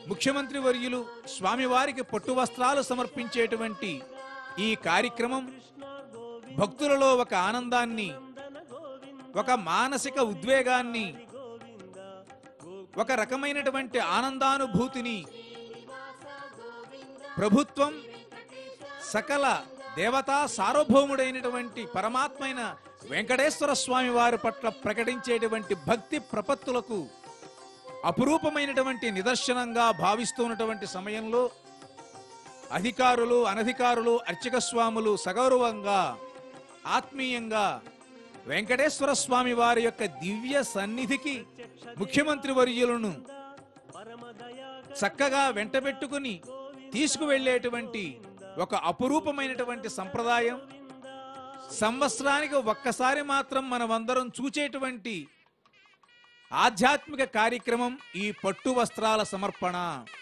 ముఖ్యమంత్రి వర్యులు స్వామివారికి పట్టు వస్త్రాలు సమర్పించేటువంటి ఈ కార్యక్రమం భక్తులలో ఒక ఆనందాన్ని ఒక మానసిక ఉద్వేగాన్ని ఒక రకమైనటువంటి ఆనందానుభూతిని ప్రభుత్వం సకల దేవతా సార్వభౌముడైనటువంటి పరమాత్మైన వెంకటేశ్వర స్వామి వారి పట్ల ప్రకటించేటువంటి భక్తి ప్రపత్తులకు అపురూపమైనటువంటి నిదర్శనంగా భావిస్తున్నటువంటి సమయంలో అధికారులు అనధికారులు అర్చక స్వాములు సగౌరవంగా ఆత్మీయంగా వెంకటేశ్వర స్వామి వారి యొక్క దివ్య సన్నిధికి ముఖ్యమంత్రి వర్యులను చక్కగా వెంటబెట్టుకుని తీసుకువెళ్ళేటువంటి ఒక అపురూపమైనటువంటి సంప్రదాయం సంవత్సరానికి ఒక్కసారి మాత్రం మనమందరం చూచేటువంటి ఆధ్యాత్మిక కార్యక్రమం ఈ పట్టు వస్త్రాల సమర్పణ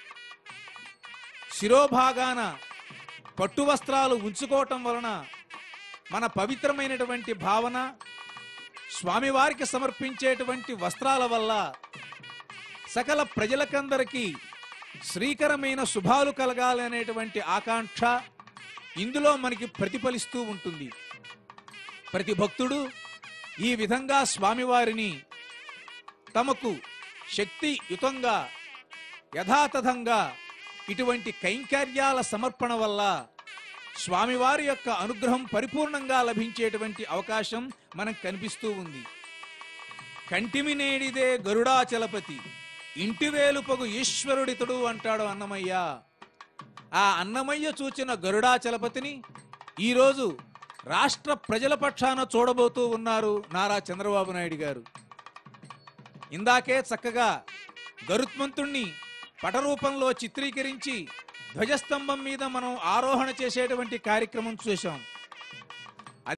శిరోభాగాన పట్టు వస్త్రాలు ఉంచుకోవటం వలన మన పవిత్రమైనటువంటి భావన స్వామివారికి సమర్పించేటువంటి వస్త్రాల వల్ల సకల ప్రజలకందరికీ శ్రీకరమైన శుభాలు కలగాలి అనేటువంటి ఆకాంక్ష ఇందులో మనకి ప్రతిఫలిస్తూ ఉంటుంది ప్రతి భక్తుడు ఈ విధంగా స్వామివారిని తమకు శక్తియుతంగా యథాతథంగా ఇటువంటి కైంకర్యాల సమర్పణ వల్ల స్వామివారి యొక్క అనుగ్రహం పరిపూర్ణంగా లభించేటువంటి అవకాశం మనకు కనిపిస్తూ ఉంది కంటిమి నేడిదే గరుడాచలపతి ఇంటివేలుపగు ఈశ్వరుడితుడు అంటాడు అన్నమయ్య ఆ అన్నమయ్య చూచిన గరుడాచలపతిని ఈరోజు రాష్ట్ర ప్రజల పక్షాన చూడబోతూ ఉన్నారు నారా చంద్రబాబు నాయుడు గారు ఇందాకే చక్కగా గరుత్మంతుణ్ణి పటరూపంలో చిత్రీకరించి ధ్వజస్తంభం మీద మనం ఆరోహణ చేసేటువంటి కార్యక్రమం చూశాం